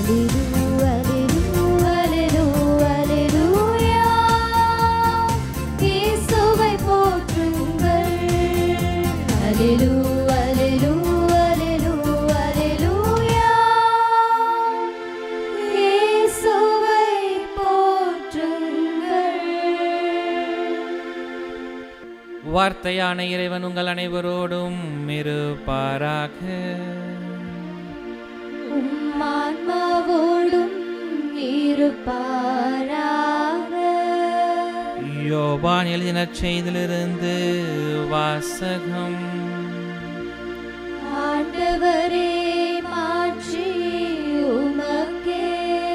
இயேசுவை போற்றுங்கள் அல்லேலூ அல்லேலூ அல்லேலூ அல்லேலூயா இயேசுவை போற்றுங்கள் வார்த்தையான இறைவன் உங்கள் அனைவரோடும் இருப்பாராக உம்மான்மாவோடும் இருப்பாராக யோவான் எழுதின செய்திலிருந்து வாசகம் ஆண்டவரே மாற்றி உமக்கே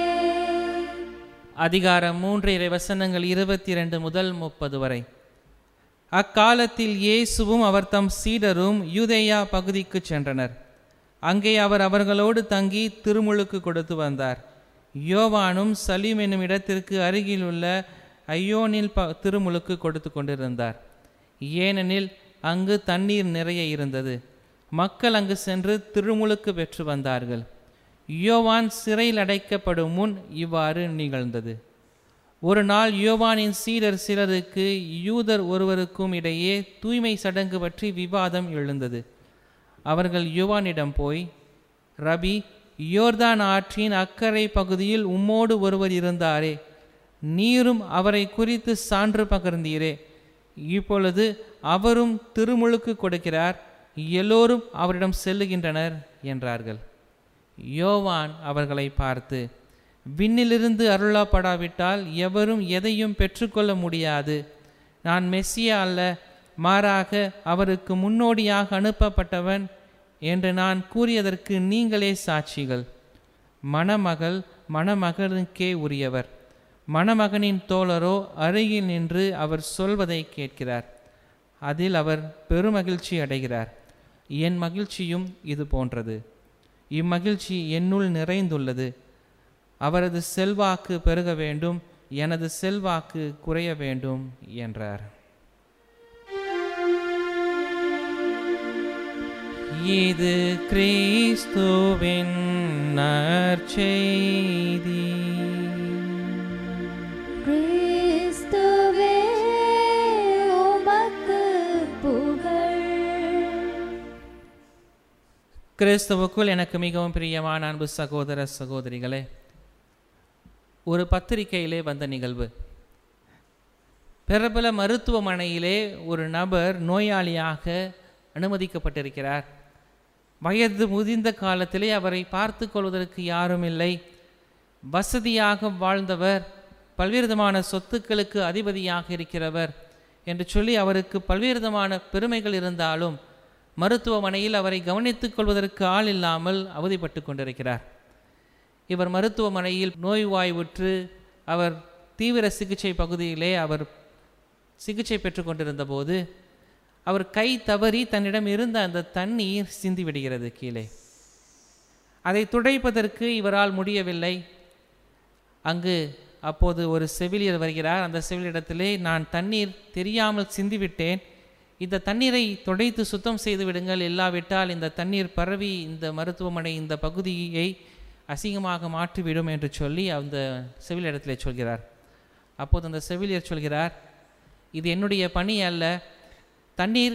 அதிகாரம் மூன்று இறை வசனங்கள் இருபத்தி இரண்டு முதல் முப்பது வரை அக்காலத்தில் இயேசுவும் அவர் தம் சீடரும் யூதேயா பகுதிக்கு சென்றனர் அங்கே அவர் அவர்களோடு தங்கி திருமுழுக்கு கொடுத்து வந்தார் யோவானும் சலீம் என்னும் இடத்திற்கு அருகிலுள்ள ஐயோனில் ப திருமுழுக்கு கொடுத்து கொண்டிருந்தார் ஏனெனில் அங்கு தண்ணீர் நிறைய இருந்தது மக்கள் அங்கு சென்று திருமுழுக்கு பெற்று வந்தார்கள் யோவான் சிறையில் அடைக்கப்படும் முன் இவ்வாறு நிகழ்ந்தது ஒரு நாள் யோவானின் சீடர் சிலருக்கு யூதர் ஒருவருக்கும் இடையே தூய்மை சடங்கு பற்றி விவாதம் எழுந்தது அவர்கள் யோவானிடம் போய் ரபி யோர்தான் ஆற்றின் அக்கறை பகுதியில் உம்மோடு ஒருவர் இருந்தாரே நீரும் அவரை குறித்து சான்று பகர்ந்தீரே இப்பொழுது அவரும் திருமுழுக்கு கொடுக்கிறார் எல்லோரும் அவரிடம் செல்லுகின்றனர் என்றார்கள் யோவான் அவர்களை பார்த்து விண்ணிலிருந்து அருளப்படாவிட்டால் எவரும் எதையும் பெற்றுக்கொள்ள முடியாது நான் மெஸ்ஸியா அல்ல மாறாக அவருக்கு முன்னோடியாக அனுப்பப்பட்டவன் என்று நான் கூறியதற்கு நீங்களே சாட்சிகள் மணமகள் மணமகனுக்கே உரியவர் மணமகனின் தோழரோ அருகில் நின்று அவர் சொல்வதை கேட்கிறார் அதில் அவர் பெருமகிழ்ச்சி அடைகிறார் என் மகிழ்ச்சியும் இது போன்றது இம்மகிழ்ச்சி என்னுள் நிறைந்துள்ளது அவரது செல்வாக்கு பெருக வேண்டும் எனது செல்வாக்கு குறைய வேண்டும் என்றார் இது கிறிஸ்துவின் நற்செய்தி கிறிஸ்துவே உமக்கு புகழ் கிறிஸ்துவுக்குள் எனக்கு மிகவும் பிரியமான அன்பு சகோதர சகோதரிகளே ஒரு பத்திரிகையிலே வந்த நிகழ்வு பிரபல மருத்துவமனையிலே ஒரு நபர் நோயாளியாக அனுமதிக்கப்பட்டிருக்கிறார் வயது முதிர்ந்த காலத்திலே அவரை பார்த்து கொள்வதற்கு யாரும் இல்லை வசதியாக வாழ்ந்தவர் பல்வேறு விதமான சொத்துக்களுக்கு அதிபதியாக இருக்கிறவர் என்று சொல்லி அவருக்கு பல்வேறு விதமான பெருமைகள் இருந்தாலும் மருத்துவமனையில் அவரை கவனித்துக் கொள்வதற்கு ஆள் இல்லாமல் அவதிப்பட்டு கொண்டிருக்கிறார் இவர் மருத்துவமனையில் நோய்வாய்வுற்று அவர் தீவிர சிகிச்சை பகுதியிலே அவர் சிகிச்சை பெற்று கொண்டிருந்த போது அவர் கை தவறி தன்னிடம் இருந்த அந்த தண்ணீர் சிந்தி விடுகிறது கீழே அதை துடைப்பதற்கு இவரால் முடியவில்லை அங்கு அப்போது ஒரு செவிலியர் வருகிறார் அந்த செவிலியிடத்திலே நான் தண்ணீர் தெரியாமல் சிந்திவிட்டேன் இந்த தண்ணீரை துடைத்து சுத்தம் செய்து விடுங்கள் இல்லாவிட்டால் இந்த தண்ணீர் பரவி இந்த மருத்துவமனை இந்த பகுதியை அசிங்கமாக மாற்றிவிடும் என்று சொல்லி அந்த செவிலியிடத்திலே சொல்கிறார் அப்போது அந்த செவிலியர் சொல்கிறார் இது என்னுடைய பணி அல்ல தண்ணீர்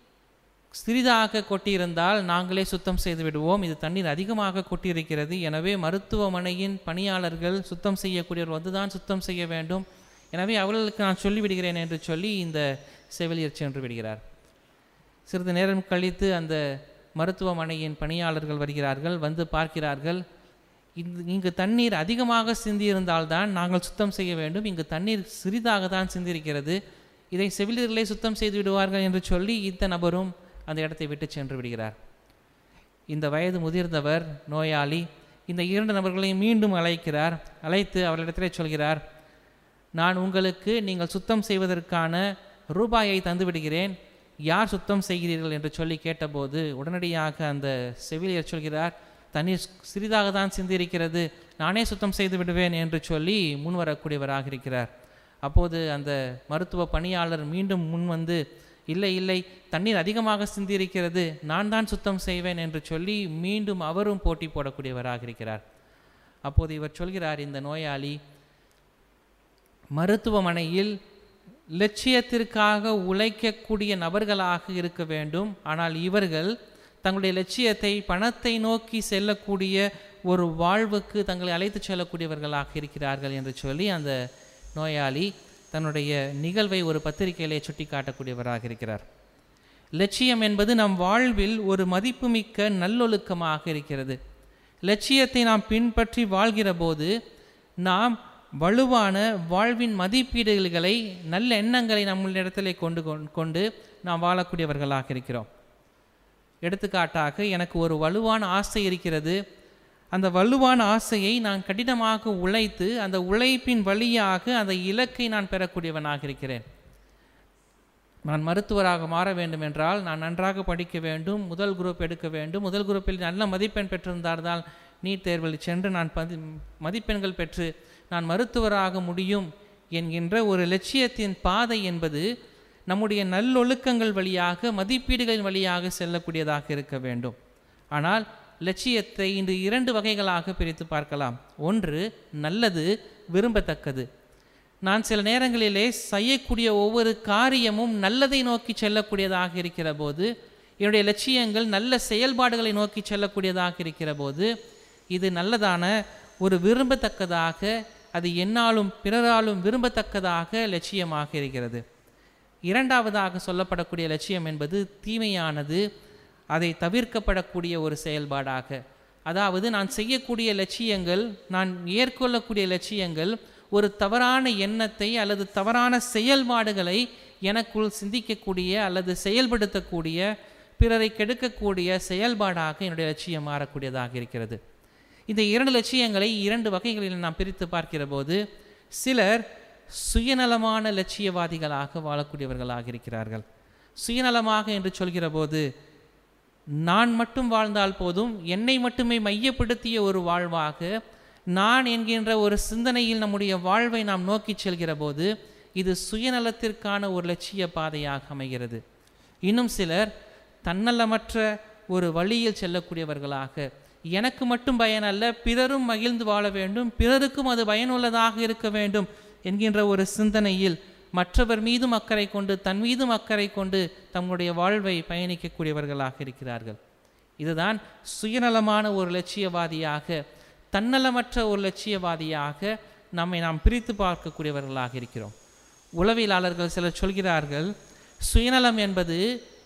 சிறிதாக கொட்டியிருந்தால் நாங்களே சுத்தம் செய்து விடுவோம் இது தண்ணீர் அதிகமாக கொட்டியிருக்கிறது எனவே மருத்துவமனையின் பணியாளர்கள் சுத்தம் செய்யக்கூடியவர் வந்து தான் சுத்தம் செய்ய வேண்டும் எனவே அவர்களுக்கு நான் சொல்லிவிடுகிறேன் என்று சொல்லி இந்த செவிலியர் சென்று விடுகிறார் சிறிது நேரம் கழித்து அந்த மருத்துவமனையின் பணியாளர்கள் வருகிறார்கள் வந்து பார்க்கிறார்கள் இந்த இங்கு தண்ணீர் அதிகமாக சிந்தியிருந்தால்தான் நாங்கள் சுத்தம் செய்ய வேண்டும் இங்கு தண்ணீர் சிறிதாக தான் சிந்திருக்கிறது இதை செவிலியர்களே சுத்தம் செய்து விடுவார்கள் என்று சொல்லி இந்த நபரும் அந்த இடத்தை விட்டு சென்று விடுகிறார் இந்த வயது முதிர்ந்தவர் நோயாளி இந்த இரண்டு நபர்களையும் மீண்டும் அழைக்கிறார் அழைத்து அவர்களிடத்திலே சொல்கிறார் நான் உங்களுக்கு நீங்கள் சுத்தம் செய்வதற்கான ரூபாயை தந்து விடுகிறேன் யார் சுத்தம் செய்கிறீர்கள் என்று சொல்லி கேட்டபோது உடனடியாக அந்த செவிலியர் சொல்கிறார் தண்ணீர் சிறிதாக தான் சிந்திருக்கிறது நானே சுத்தம் செய்து விடுவேன் என்று சொல்லி முன்வரக்கூடியவராக இருக்கிறார் அப்போது அந்த மருத்துவ பணியாளர் மீண்டும் முன் வந்து இல்லை இல்லை தண்ணீர் அதிகமாக சிந்தியிருக்கிறது நான் தான் சுத்தம் செய்வேன் என்று சொல்லி மீண்டும் அவரும் போட்டி போடக்கூடியவராக இருக்கிறார் அப்போது இவர் சொல்கிறார் இந்த நோயாளி மருத்துவமனையில் லட்சியத்திற்காக உழைக்கக்கூடிய நபர்களாக இருக்க வேண்டும் ஆனால் இவர்கள் தங்களுடைய லட்சியத்தை பணத்தை நோக்கி செல்லக்கூடிய ஒரு வாழ்வுக்கு தங்களை அழைத்துச் செல்லக்கூடியவர்களாக இருக்கிறார்கள் என்று சொல்லி அந்த நோயாளி தன்னுடைய நிகழ்வை ஒரு பத்திரிகையிலே சுட்டி காட்டக்கூடியவராக இருக்கிறார் லட்சியம் என்பது நம் வாழ்வில் ஒரு மதிப்புமிக்க நல்லொழுக்கமாக இருக்கிறது லட்சியத்தை நாம் பின்பற்றி வாழ்கிற போது நாம் வலுவான வாழ்வின் மதிப்பீடுகளை நல்ல எண்ணங்களை நம்மளிடத்திலே கொண்டு கொண்- கொண்டு நாம் வாழக்கூடியவர்களாக இருக்கிறோம் எடுத்துக்காட்டாக எனக்கு ஒரு வலுவான ஆசை இருக்கிறது அந்த வலுவான ஆசையை நான் கடினமாக உழைத்து அந்த உழைப்பின் வழியாக அந்த இலக்கை நான் பெறக்கூடியவனாக இருக்கிறேன் நான் மருத்துவராக மாற வேண்டும் என்றால் நான் நன்றாக படிக்க வேண்டும் முதல் குரூப் எடுக்க வேண்டும் முதல் குரூப்பில் நல்ல மதிப்பெண் பெற்றிருந்தால்தான் நீட் தேர்வில் சென்று நான் பதி மதிப்பெண்கள் பெற்று நான் மருத்துவராக முடியும் என்கின்ற ஒரு லட்சியத்தின் பாதை என்பது நம்முடைய நல்லொழுக்கங்கள் வழியாக மதிப்பீடுகளின் வழியாக செல்லக்கூடியதாக இருக்க வேண்டும் ஆனால் லட்சியத்தை இன்று இரண்டு வகைகளாக பிரித்து பார்க்கலாம் ஒன்று நல்லது விரும்பத்தக்கது நான் சில நேரங்களிலே செய்யக்கூடிய ஒவ்வொரு காரியமும் நல்லதை நோக்கி செல்லக்கூடியதாக இருக்கிற போது என்னுடைய லட்சியங்கள் நல்ல செயல்பாடுகளை நோக்கி செல்லக்கூடியதாக இருக்கிற போது இது நல்லதான ஒரு விரும்பத்தக்கதாக அது என்னாலும் பிறராலும் விரும்பத்தக்கதாக லட்சியமாக இருக்கிறது இரண்டாவதாக சொல்லப்படக்கூடிய லட்சியம் என்பது தீமையானது அதை தவிர்க்கப்படக்கூடிய ஒரு செயல்பாடாக அதாவது நான் செய்யக்கூடிய லட்சியங்கள் நான் ஏற்கொள்ளக்கூடிய லட்சியங்கள் ஒரு தவறான எண்ணத்தை அல்லது தவறான செயல்பாடுகளை எனக்குள் சிந்திக்கக்கூடிய அல்லது செயல்படுத்தக்கூடிய பிறரை கெடுக்கக்கூடிய செயல்பாடாக என்னுடைய லட்சியம் மாறக்கூடியதாக இருக்கிறது இந்த இரண்டு லட்சியங்களை இரண்டு வகைகளில் நாம் பிரித்து பார்க்கிற போது சிலர் சுயநலமான லட்சியவாதிகளாக வாழக்கூடியவர்களாக இருக்கிறார்கள் சுயநலமாக என்று சொல்கிற போது நான் மட்டும் வாழ்ந்தால் போதும் என்னை மட்டுமே மையப்படுத்திய ஒரு வாழ்வாக நான் என்கின்ற ஒரு சிந்தனையில் நம்முடைய வாழ்வை நாம் நோக்கி செல்கிற போது இது சுயநலத்திற்கான ஒரு லட்சிய பாதையாக அமைகிறது இன்னும் சிலர் தன்னலமற்ற ஒரு வழியில் செல்லக்கூடியவர்களாக எனக்கு மட்டும் பயன் அல்ல பிறரும் மகிழ்ந்து வாழ வேண்டும் பிறருக்கும் அது பயனுள்ளதாக இருக்க வேண்டும் என்கின்ற ஒரு சிந்தனையில் மற்றவர் மீதும் அக்கறை கொண்டு தன் மீதும் அக்கறை கொண்டு தம்முடைய வாழ்வை பயணிக்கக்கூடியவர்களாக இருக்கிறார்கள் இதுதான் சுயநலமான ஒரு லட்சியவாதியாக தன்னலமற்ற ஒரு லட்சியவாதியாக நம்மை நாம் பிரித்து பார்க்கக்கூடியவர்களாக இருக்கிறோம் உளவியலாளர்கள் சிலர் சொல்கிறார்கள் சுயநலம் என்பது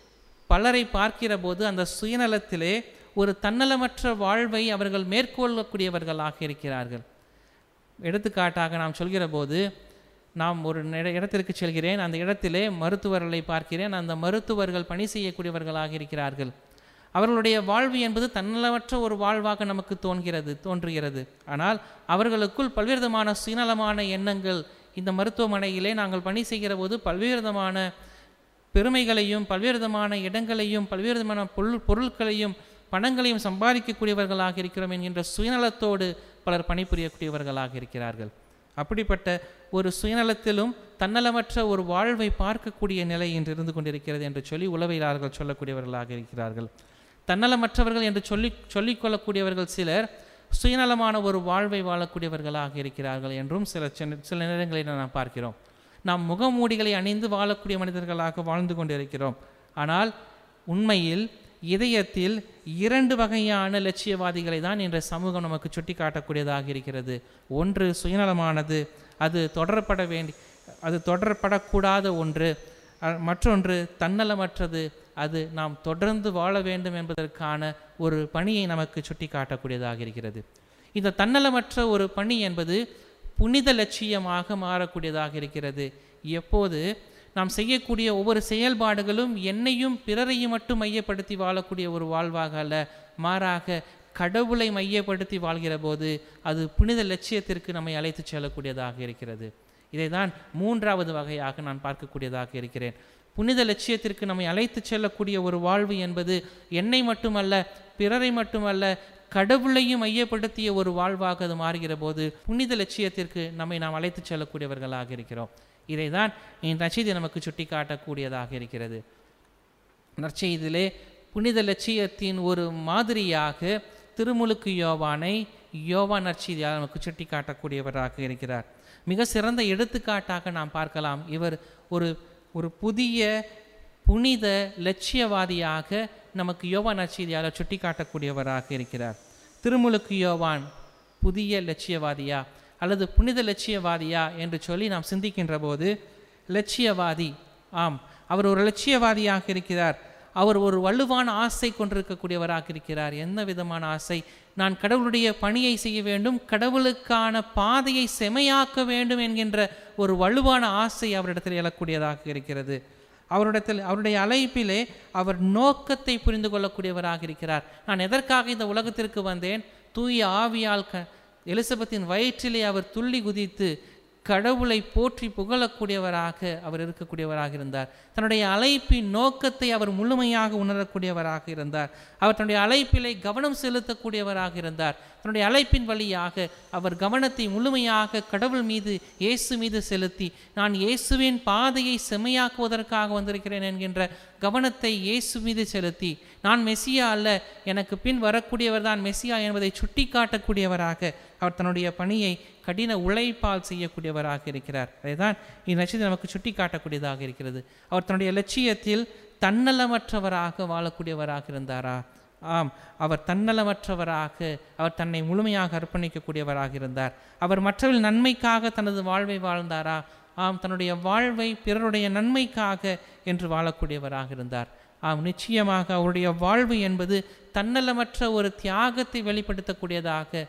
பலரை பார்க்கிற போது அந்த சுயநலத்திலே ஒரு தன்னலமற்ற வாழ்வை அவர்கள் மேற்கொள்ளக்கூடியவர்களாக இருக்கிறார்கள் எடுத்துக்காட்டாக நாம் சொல்கிற போது நாம் ஒரு நெட- இடத்திற்கு செல்கிறேன் அந்த இடத்திலே மருத்துவர்களை பார்க்கிறேன் அந்த மருத்துவர்கள் பணி செய்யக்கூடியவர்களாக இருக்கிறார்கள் அவர்களுடைய வாழ்வு என்பது தன்னலமற்ற ஒரு வாழ்வாக நமக்கு தோன்கிறது தோன்றுகிறது ஆனால் அவர்களுக்குள் பல்வேறு விதமான சுயநலமான எண்ணங்கள் இந்த மருத்துவமனையிலே நாங்கள் பணி செய்கிற போது பல்வேறு விதமான பெருமைகளையும் பல்வேறு விதமான இடங்களையும் பல்வேறு விதமான பொருள் பொருட்களையும் பணங்களையும் சம்பாதிக்கக்கூடியவர்களாக இருக்கிறோம் என்கின்ற சுயநலத்தோடு பலர் பணிபுரியக்கூடியவர்களாக இருக்கிறார்கள் அப்படிப்பட்ட ஒரு சுயநலத்திலும் தன்னலமற்ற ஒரு வாழ்வை பார்க்கக்கூடிய நிலை இன்று இருந்து கொண்டிருக்கிறது என்று சொல்லி உளவியலாளர்கள் சொல்லக்கூடியவர்களாக இருக்கிறார்கள் தன்னலமற்றவர்கள் என்று சொல்லி சொல்லிக்கொள்ளக்கூடியவர்கள் சிலர் சுயநலமான ஒரு வாழ்வை வாழக்கூடியவர்களாக இருக்கிறார்கள் என்றும் சில சின்ன- சில நேரங்களில் நாம் பார்க்கிறோம் நாம் முகமூடிகளை அணிந்து வாழக்கூடிய மனிதர்களாக வாழ்ந்து கொண்டிருக்கிறோம் ஆனால் உண்மையில் இதயத்தில் இரண்டு வகையான லட்சியவாதிகளை தான் இன்ற சமூகம் நமக்கு சுட்டி காட்டக்கூடியதாக இருக்கிறது ஒன்று சுயநலமானது அது தொடரப்பட வேண்டி அது தொடரப்படக்கூடாத ஒன்று அ- மற்றொன்று தன்னலமற்றது அது நாம் தொடர்ந்து வாழ வேண்டும் என்பதற்கான ஒரு பணியை நமக்கு சுட்டி காட்டக்கூடியதாக இருக்கிறது இந்த தன்னலமற்ற ஒரு பணி என்பது புனித லட்சியமாக மாறக்கூடியதாக இருக்கிறது எப்போது நாம் செய்யக்கூடிய ஒவ்வொரு செயல்பாடுகளும் என்னையும் பிறரையும் மட்டும் மையப்படுத்தி வாழக்கூடிய ஒரு வாழ்வாக அல்ல மாறாக கடவுளை மையப்படுத்தி வாழ்கிற போது அது புனித லட்சியத்திற்கு நம்மை அழைத்துச் செல்லக்கூடியதாக இருக்கிறது இதைதான் மூன்றாவது வகையாக நான் பார்க்கக்கூடியதாக இருக்கிறேன் புனித லட்சியத்திற்கு நம்மை அழைத்துச் செல்லக்கூடிய ஒரு வாழ்வு என்பது என்னை மட்டுமல்ல பிறரை மட்டுமல்ல கடவுளையும் மையப்படுத்திய ஒரு வாழ்வாக அது மாறுகிற போது புனித லட்சியத்திற்கு நம்மை நாம் அழைத்துச் செல்லக்கூடியவர்களாக இருக்கிறோம் இதைதான் இந்த நச்செய்தி நமக்கு சுட்டி காட்டக்கூடியதாக இருக்கிறது நற்செய்தியிலே புனித லட்சியத்தின் ஒரு மாதிரியாக திருமுழுக்கு யோவானை யோவான் நற்செய்தியால் நமக்கு சுட்டி காட்டக்கூடியவராக இருக்கிறார் மிக சிறந்த எடுத்துக்காட்டாக நாம் பார்க்கலாம் இவர் ஒரு ஒரு புதிய புனித லட்சியவாதியாக நமக்கு யோவான் நற்செய்தியால் சுட்டி காட்டக்கூடியவராக இருக்கிறார் திருமுழுக்கு யோவான் புதிய லட்சியவாதியா அல்லது புனித லட்சியவாதியா என்று சொல்லி நாம் சிந்திக்கின்ற போது லட்சியவாதி ஆம் அவர் ஒரு லட்சியவாதியாக இருக்கிறார் அவர் ஒரு வலுவான ஆசை கொண்டிருக்கக்கூடியவராக இருக்கிறார் என்ன விதமான ஆசை நான் கடவுளுடைய பணியை செய்ய வேண்டும் கடவுளுக்கான பாதையை செமையாக்க வேண்டும் என்கின்ற ஒரு வலுவான ஆசை அவரிடத்தில் எழக்கூடியதாக இருக்கிறது அவரிடத்தில் அவருடைய அழைப்பிலே அவர் நோக்கத்தை புரிந்து கொள்ளக்கூடியவராக இருக்கிறார் நான் எதற்காக இந்த உலகத்திற்கு வந்தேன் தூய ஆவியால் க எலிசபெத்தின் வயிற்றிலே அவர் துள்ளி குதித்து கடவுளை போற்றி புகழக்கூடியவராக அவர் இருக்கக்கூடியவராக இருந்தார் தன்னுடைய அழைப்பின் நோக்கத்தை அவர் முழுமையாக உணரக்கூடியவராக இருந்தார் அவர் தன்னுடைய அழைப்பிலே கவனம் செலுத்தக்கூடியவராக இருந்தார் தன்னுடைய அழைப்பின் வழியாக அவர் கவனத்தை முழுமையாக கடவுள் மீது இயேசு மீது செலுத்தி நான் இயேசுவின் பாதையை செம்மையாக்குவதற்காக வந்திருக்கிறேன் என்கின்ற கவனத்தை இயேசு மீது செலுத்தி நான் மெஸ்ஸியா அல்ல எனக்கு பின் வரக்கூடியவர் தான் மெஸ்ஸியா என்பதை சுட்டி காட்டக்கூடியவராக அவர் தன்னுடைய பணியை கடின உழைப்பால் செய்யக்கூடியவராக இருக்கிறார் அதைதான் இந்நட்சத்திரம் நமக்கு சுட்டி காட்டக்கூடியதாக இருக்கிறது அவர் தன்னுடைய லட்சியத்தில் தன்னலமற்றவராக வாழக்கூடியவராக இருந்தாரா ஆம் அவர் தன்னலமற்றவராக அவர் தன்னை முழுமையாக அர்ப்பணிக்கக்கூடியவராக இருந்தார் அவர் மற்றவர்கள் நன்மைக்காக தனது வாழ்வை வாழ்ந்தாரா ஆம் தன்னுடைய வாழ்வை பிறருடைய நன்மைக்காக என்று வாழக்கூடியவராக இருந்தார் ஆம் நிச்சயமாக அவருடைய வாழ்வு என்பது தன்னலமற்ற ஒரு தியாகத்தை வெளிப்படுத்தக்கூடியதாக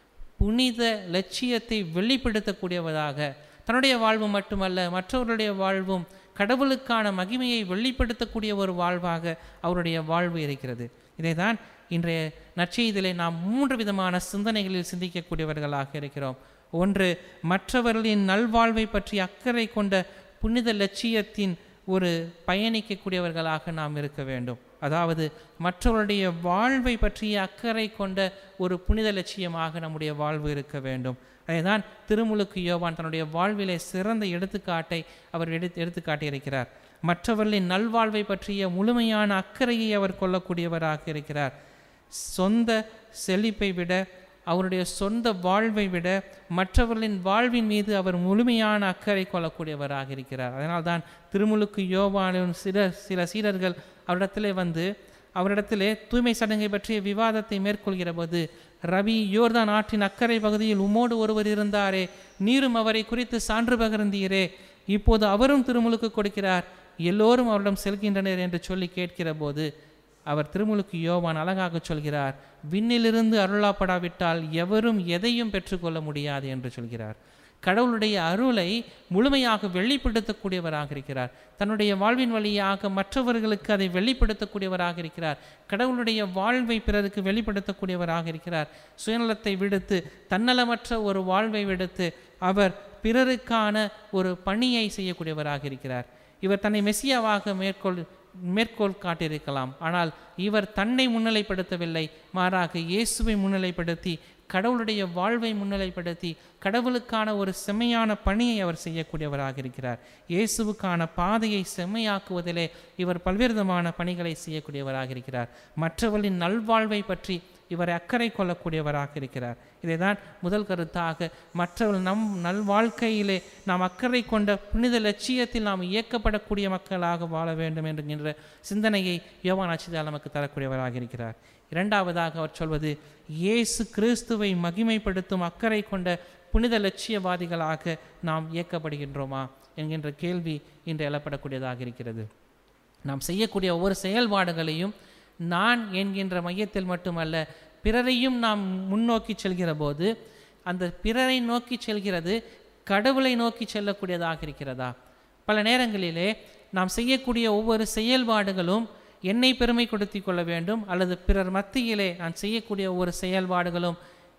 புனித லட்சியத்தை வெளிப்படுத்தக்கூடியவதாக தன்னுடைய வாழ்வு மட்டுமல்ல மற்றவருடைய வாழ்வும் கடவுளுக்கான மகிமையை வெளிப்படுத்தக்கூடிய ஒரு வாழ்வாக அவருடைய வாழ்வு இருக்கிறது இதைதான் இன்றைய நற்செய்தியிலே நாம் மூன்று விதமான சிந்தனைகளில் சிந்திக்கக்கூடியவர்களாக இருக்கிறோம் ஒன்று மற்றவர்களின் நல்வாழ்வை பற்றி அக்கறை கொண்ட புனித லட்சியத்தின் ஒரு பயணிக்கக்கூடியவர்களாக நாம் இருக்க வேண்டும் அதாவது மற்றவருடைய வாழ்வை பற்றிய அக்கறை கொண்ட ஒரு புனித லட்சியமாக நம்முடைய வாழ்வு இருக்க வேண்டும் அதுதான் திருமுழுக்கு யோவான் தன்னுடைய வாழ்விலே சிறந்த எடுத்துக்காட்டை அவர் எடுத்து எடுத்துக்காட்டியிருக்கிறார் மற்றவர்களின் நல்வாழ்வை பற்றிய முழுமையான அக்கறையை அவர் கொள்ளக்கூடியவராக இருக்கிறார் சொந்த செழிப்பை விட அவருடைய சொந்த வாழ்வை விட மற்றவர்களின் வாழ்வின் மீது அவர் முழுமையான அக்கறை கொள்ளக்கூடியவராக இருக்கிறார் அதனால்தான் திருமுழுக்கு யோவானின் சில சில சீடர்கள் அவரிடத்திலே வந்து அவரிடத்திலே தூய்மை சடங்கை பற்றிய விவாதத்தை மேற்கொள்கிற போது ரவி யோர்தான் ஆற்றின் அக்கறை பகுதியில் உம்மோடு ஒருவர் இருந்தாரே நீரும் அவரை குறித்து சான்று பகிர்ந்தீரே இப்போது அவரும் திருமுழுக்கு கொடுக்கிறார் எல்லோரும் அவரிடம் செல்கின்றனர் என்று சொல்லி கேட்கிற போது அவர் திருமுழுக்கு யோவான் அழகாக சொல்கிறார் விண்ணிலிருந்து அருளாப்படாவிட்டால் எவரும் எதையும் பெற்றுக்கொள்ள முடியாது என்று சொல்கிறார் கடவுளுடைய அருளை முழுமையாக வெளிப்படுத்தக்கூடியவராக இருக்கிறார் தன்னுடைய வாழ்வின் வழியாக மற்றவர்களுக்கு அதை வெளிப்படுத்தக்கூடியவராக இருக்கிறார் கடவுளுடைய வாழ்வை பிறருக்கு வெளிப்படுத்தக்கூடியவராக இருக்கிறார் சுயநலத்தை விடுத்து தன்னலமற்ற ஒரு வாழ்வை விடுத்து அவர் பிறருக்கான ஒரு பணியை செய்யக்கூடியவராக இருக்கிறார் இவர் தன்னை மெசியாவாக மேற்கொள் மேற்கோள் காட்டியிருக்கலாம் ஆனால் இவர் தன்னை முன்னிலைப்படுத்தவில்லை மாறாக இயேசுவை முன்னிலைப்படுத்தி கடவுளுடைய வாழ்வை முன்னிலைப்படுத்தி கடவுளுக்கான ஒரு செம்மையான பணியை அவர் செய்யக்கூடியவராக இருக்கிறார் இயேசுவுக்கான பாதையை செம்மையாக்குவதிலே இவர் பல்வேறு விதமான பணிகளை செய்யக்கூடியவராக இருக்கிறார் மற்றவர்களின் நல்வாழ்வை பற்றி இவர் அக்கறை கொள்ளக்கூடியவராக இருக்கிறார் இதைதான் முதல் கருத்தாக மற்றவர்கள் நம் நல்வாழ்க்கையிலே நாம் அக்கறை கொண்ட புனித லட்சியத்தில் நாம் இயக்கப்படக்கூடிய மக்களாக வாழ வேண்டும் என்கின்ற சிந்தனையை யோவான் ஆட்சிதால் நமக்கு தரக்கூடியவராக இருக்கிறார் இரண்டாவதாக அவர் சொல்வது இயேசு கிறிஸ்துவை மகிமைப்படுத்தும் அக்கறை கொண்ட புனித லட்சியவாதிகளாக நாம் இயக்கப்படுகின்றோமா என்கின்ற கேள்வி இன்று எழப்படக்கூடியதாக இருக்கிறது நாம் செய்யக்கூடிய ஒவ்வொரு செயல்பாடுகளையும் நான் என்கின்ற மையத்தில் மட்டுமல்ல பிறரையும் நாம் முன்னோக்கி செல்கிற போது அந்த பிறரை நோக்கி செல்கிறது கடவுளை நோக்கி செல்லக்கூடியதாக இருக்கிறதா பல நேரங்களிலே நாம் செய்யக்கூடிய ஒவ்வொரு செயல்பாடுகளும் என்னை பெருமை கொடுத்தி கொள்ள வேண்டும் அல்லது பிறர் மத்தியிலே நான் செய்யக்கூடிய ஒவ்வொரு செயல்பாடுகளும்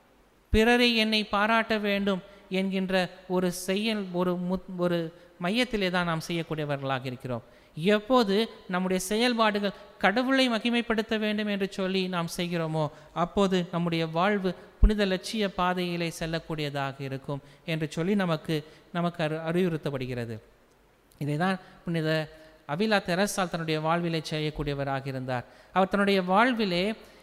பிறரை என்னை பாராட்ட வேண்டும் என்கின்ற ஒரு செயல் ஒரு முத் ஒரு மையத்திலே தான் நாம் செய்யக்கூடியவர்களாக இருக்கிறோம் எப்போது நம்முடைய செயல்பாடுகள் கடவுளை மகிமைப்படுத்த வேண்டும் என்று சொல்லி நாம் செய்கிறோமோ அப்போது நம்முடைய வாழ்வு புனித லட்சிய பாதையிலே செல்லக்கூடியதாக இருக்கும் என்று சொல்லி நமக்கு நமக்கு அறி அறிவுறுத்தப்படுகிறது இதைதான் புனித அபிலா தெரசால் தன்னுடைய வாழ்விலே செய்யக்கூடியவராக இருந்தார் அவர் தன்னுடைய வாழ்விலே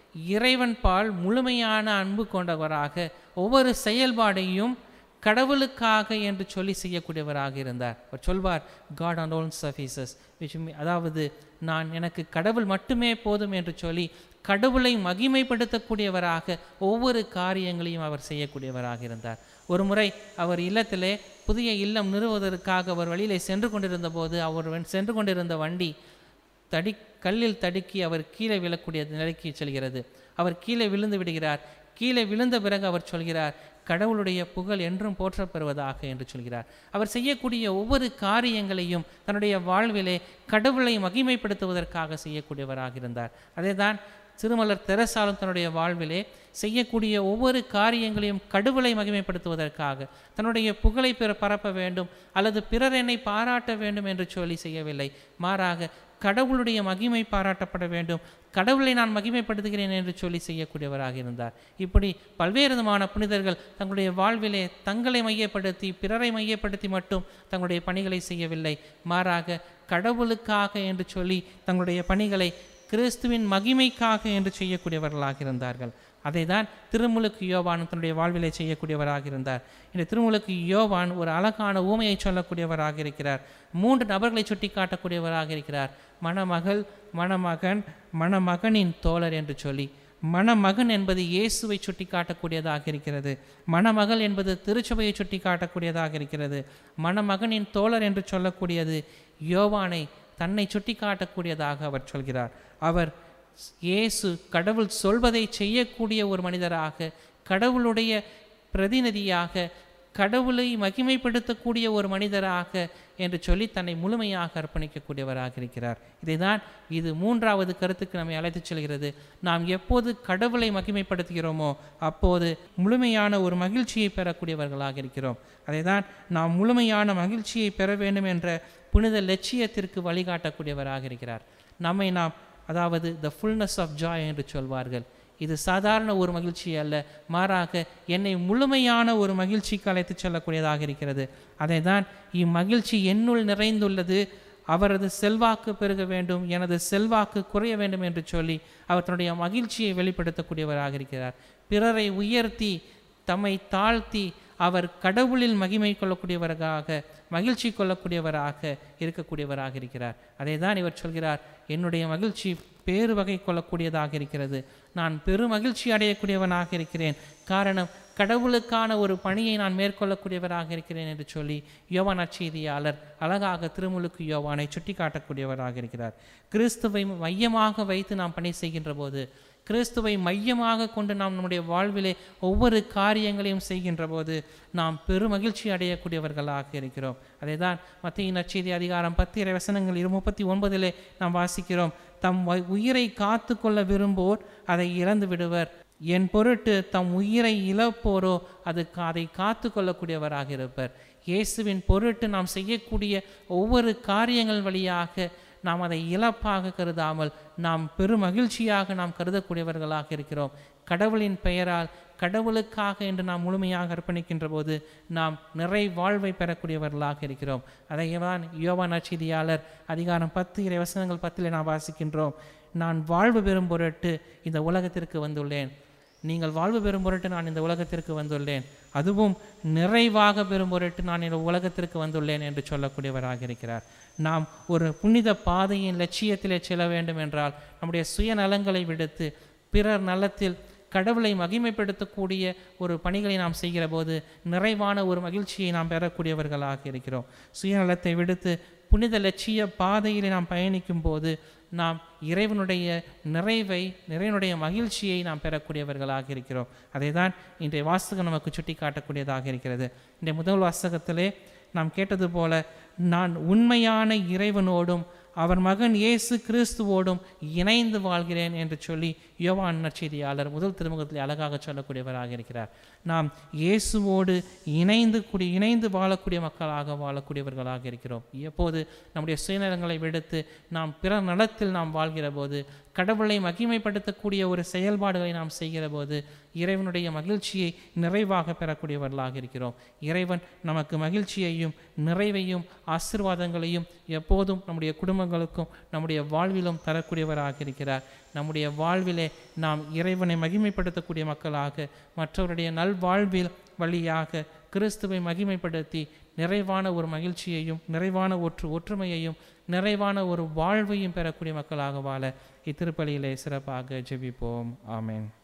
இறைவன் பால் முழுமையான அன்பு கொண்டவராக ஒவ்வொரு செயல்பாடையும் கடவுளுக்காக என்று சொல்லி செய்யக்கூடியவராக இருந்தார் அவர் சொல்வார் God and own services which mean- அதாவது நான் எனக்கு கடவுள் மட்டுமே போதும் என்று சொல்லி கடவுளை மகிமைப்படுத்தக்கூடியவராக ஒவ்வொரு காரியங்களையும் அவர் செய்யக்கூடியவராக இருந்தார் ஒரு முறை அவர் இல்லத்திலே புதிய இல்லம் நிறுவுவதற்காக அவர் வழியிலே சென்று கொண்டிருந்த போது அவர் வன்- சென்று கொண்டிருந்த வண்டி தடி கல்லில் தடுக்கி அவர் கீழே விழக்கூடிய நிலைக்கு செல்கிறது அவர் கீழே விழுந்து விடுகிறார் கீழே விழுந்த பிறகு அவர் சொல்கிறார் கடவுளுடைய புகழ் என்றும் போற்றப்பெறுவதாக என்று சொல்கிறார் அவர் செய்யக்கூடிய ஒவ்வொரு காரியங்களையும் தன்னுடைய வாழ்விலே கடவுளை மகிமைப்படுத்துவதற்காக செய்யக்கூடியவராக இருந்தார் அதேதான் திருமலர் தெரசாலும் தன்னுடைய வாழ்விலே செய்யக்கூடிய ஒவ்வொரு காரியங்களையும் கடவுளை மகிமைப்படுத்துவதற்காக தன்னுடைய புகழை பிற பரப்ப வேண்டும் அல்லது பிறர் என்னை பாராட்ட வேண்டும் என்று சொல்லி செய்யவில்லை மாறாக கடவுளுடைய மகிமை பாராட்டப்பட வேண்டும் கடவுளை நான் மகிமைப்படுத்துகிறேன் என்று சொல்லி செய்யக்கூடியவராக இருந்தார் இப்படி பல்வேறு விதமான புனிதர்கள் தங்களுடைய வாழ்விலே தங்களை மையப்படுத்தி பிறரை மையப்படுத்தி மட்டும் தங்களுடைய பணிகளை செய்யவில்லை மாறாக கடவுளுக்காக என்று சொல்லி தங்களுடைய பணிகளை கிறிஸ்துவின் மகிமைக்காக என்று செய்யக்கூடியவர்களாக இருந்தார்கள் அதை தான் திருமுழுக்கு யோவான் தன்னுடைய வாழ்விலே செய்யக்கூடியவராக இருந்தார் இந்த திருமுழுக்கு யோவான் ஒரு அழகான ஊமையை சொல்லக்கூடியவராக இருக்கிறார் மூன்று நபர்களை சுட்டி காட்டக்கூடியவராக இருக்கிறார் மணமகள் மணமகன் மணமகனின் தோழர் என்று சொல்லி மணமகன் என்பது இயேசுவை சுட்டி காட்டக்கூடியதாக இருக்கிறது மணமகள் என்பது திருச்சபையை சுட்டி காட்டக்கூடியதாக இருக்கிறது மணமகனின் தோழர் என்று சொல்லக்கூடியது யோவானை தன்னை சுட்டி காட்டக்கூடியதாக அவர் சொல்கிறார் அவர் இயேசு கடவுள் சொல்வதை செய்யக்கூடிய ஒரு மனிதராக கடவுளுடைய பிரதிநிதியாக கடவுளை மகிமைப்படுத்தக்கூடிய ஒரு மனிதராக என்று சொல்லி தன்னை முழுமையாக அர்ப்பணிக்கக்கூடியவராக இருக்கிறார் இதைதான் இது மூன்றாவது கருத்துக்கு நம்மை அழைத்துச் செல்கிறது நாம் எப்போது கடவுளை மகிமைப்படுத்துகிறோமோ அப்போது முழுமையான ஒரு மகிழ்ச்சியை பெறக்கூடியவர்களாக இருக்கிறோம் அதைதான் நாம் முழுமையான மகிழ்ச்சியை பெற வேண்டும் என்ற புனித லட்சியத்திற்கு வழிகாட்டக்கூடியவராக இருக்கிறார் நம்மை நாம் அதாவது த ஃபுல்னஸ் ஆஃப் ஜாய் என்று சொல்வார்கள் இது சாதாரண ஒரு மகிழ்ச்சி அல்ல மாறாக என்னை முழுமையான ஒரு மகிழ்ச்சிக்கு அழைத்துச் செல்லக்கூடியதாக இருக்கிறது அதை தான் இம்மகிழ்ச்சி என்னுள் நிறைந்துள்ளது அவரது செல்வாக்கு பெருக வேண்டும் எனது செல்வாக்கு குறைய வேண்டும் என்று சொல்லி அவர் தன்னுடைய மகிழ்ச்சியை வெளிப்படுத்தக்கூடியவராக இருக்கிறார் பிறரை உயர்த்தி தம்மை தாழ்த்தி அவர் கடவுளில் மகிமை கொள்ளக்கூடியவராக மகிழ்ச்சி கொள்ளக்கூடியவராக இருக்கக்கூடியவராக இருக்கிறார் அதை தான் இவர் சொல்கிறார் என்னுடைய மகிழ்ச்சி பேறு வகை கொள்ளக்கூடியதாக இருக்கிறது நான் பெரு மகிழ்ச்சி அடையக்கூடியவனாக இருக்கிறேன் காரணம் கடவுளுக்கான ஒரு பணியை நான் மேற்கொள்ளக்கூடியவராக இருக்கிறேன் என்று சொல்லி யோவான் செய்தியாளர் அழகாக திருமுழுக்கு யோவானை சுட்டி காட்டக்கூடியவராக இருக்கிறார் கிறிஸ்துவை மையமாக வைத்து நாம் பணி செய்கின்ற போது கிறிஸ்துவை மையமாக கொண்டு நாம் நம்முடைய வாழ்விலே ஒவ்வொரு காரியங்களையும் செய்கின்ற போது நாம் பெருமகிழ்ச்சி அடையக்கூடியவர்களாக இருக்கிறோம் அதை தான் மத்திய நற்செய்தி அதிகாரம் பத்து இறை வசனங்கள் இரு முப்பத்தி ஒன்பதிலே நாம் வாசிக்கிறோம் தம் வ- உயிரை காத்து கொள்ள விரும்போர் அதை இழந்து விடுவர் என் பொருட்டு தம் உயிரை இழப்போரோ அது கா- அதை காத்து கொள்ளக்கூடியவராக இருப்பர் இயேசுவின் பொருட்டு நாம் செய்யக்கூடிய ஒவ்வொரு காரியங்கள் வழியாக நாம் அதை இழப்பாக கருதாமல் நாம் பெருமகிழ்ச்சியாக நாம் கருதக்கூடியவர்களாக இருக்கிறோம் கடவுளின் பெயரால் கடவுளுக்காக என்று நாம் முழுமையாக அர்ப்பணிக்கின்ற போது நாம் நிறை வாழ்வை பெறக்கூடியவர்களாக இருக்கிறோம் அதை தான் யோவான் நற்செய்தியாளர் அதிகாரம் பத்து இறை வசனங்கள் பத்தில் நாம் வாசிக்கின்றோம் நான் வாழ்வு பெறும் பொருட்டு இந்த உலகத்திற்கு வந்துள்ளேன் நீங்கள் வாழ்வு பெறும் பொருட்டு நான் இந்த உலகத்திற்கு வந்துள்ளேன் அதுவும் நிறைவாக பெறும் பொருட்டு நான் இந்த உலகத்திற்கு வந்துள்ளேன் என்று சொல்லக்கூடியவராக இருக்கிறார் நாம் ஒரு புனித பாதையின் லட்சியத்திலே செல்ல வேண்டும் என்றால் நம்முடைய சுயநலங்களை விடுத்து பிறர் நலத்தில் கடவுளை மகிமைப்படுத்தக்கூடிய ஒரு பணிகளை நாம் செய்கிற போது நிறைவான ஒரு மகிழ்ச்சியை நாம் பெறக்கூடியவர்களாக இருக்கிறோம் சுயநலத்தை விடுத்து புனித லட்சிய பாதையிலே நாம் பயணிக்கும் போது நாம் இறைவனுடைய நிறைவை இறைவனுடைய மகிழ்ச்சியை நாம் பெறக்கூடியவர்களாக இருக்கிறோம் அதை தான் இன்றைய வாசகம் நமக்கு சுட்டி காட்டக்கூடியதாக இருக்கிறது இன்றைய முதல் வாசகத்திலே நாம் கேட்டது போல நான் உண்மையான இறைவனோடும் அவர் மகன் இயேசு கிறிஸ்துவோடும் இணைந்து வாழ்கிறேன் என்று சொல்லி யோவான் நற்செய்தியாளர் முதல் திருமுகத்தில் அழகாக சொல்லக்கூடியவராக இருக்கிறார் நாம் இயேசுவோடு இணைந்து கூடி இணைந்து வாழக்கூடிய மக்களாக வாழக்கூடியவர்களாக இருக்கிறோம் எப்போது நம்முடைய சுயநலங்களை விடுத்து நாம் பிற நலத்தில் நாம் வாழ்கிற போது கடவுளை மகிமைப்படுத்தக்கூடிய ஒரு செயல்பாடுகளை நாம் செய்கிற போது இறைவனுடைய மகிழ்ச்சியை நிறைவாக பெறக்கூடியவர்களாக இருக்கிறோம் இறைவன் நமக்கு மகிழ்ச்சியையும் நிறைவையும் ஆசிர்வாதங்களையும் எப்போதும் நம்முடைய குடும்பங்களுக்கும் நம்முடைய வாழ்விலும் தரக்கூடியவராக இருக்கிறார் நம்முடைய வாழ்விலே நாம் இறைவனை மகிமைப்படுத்தக்கூடிய மக்களாக மற்றவருடைய நல்வாழ்வில் வழியாக கிறிஸ்துவை மகிமைப்படுத்தி நிறைவான ஒரு மகிழ்ச்சியையும் நிறைவான ஒற்று ஒற்றுமையையும் நிறைவான ஒரு வாழ்வையும் பெறக்கூடிய மக்களாக வாழ இத்திருப்பலியிலே சிறப்பாக ஜெபிப்போம் ஆமென்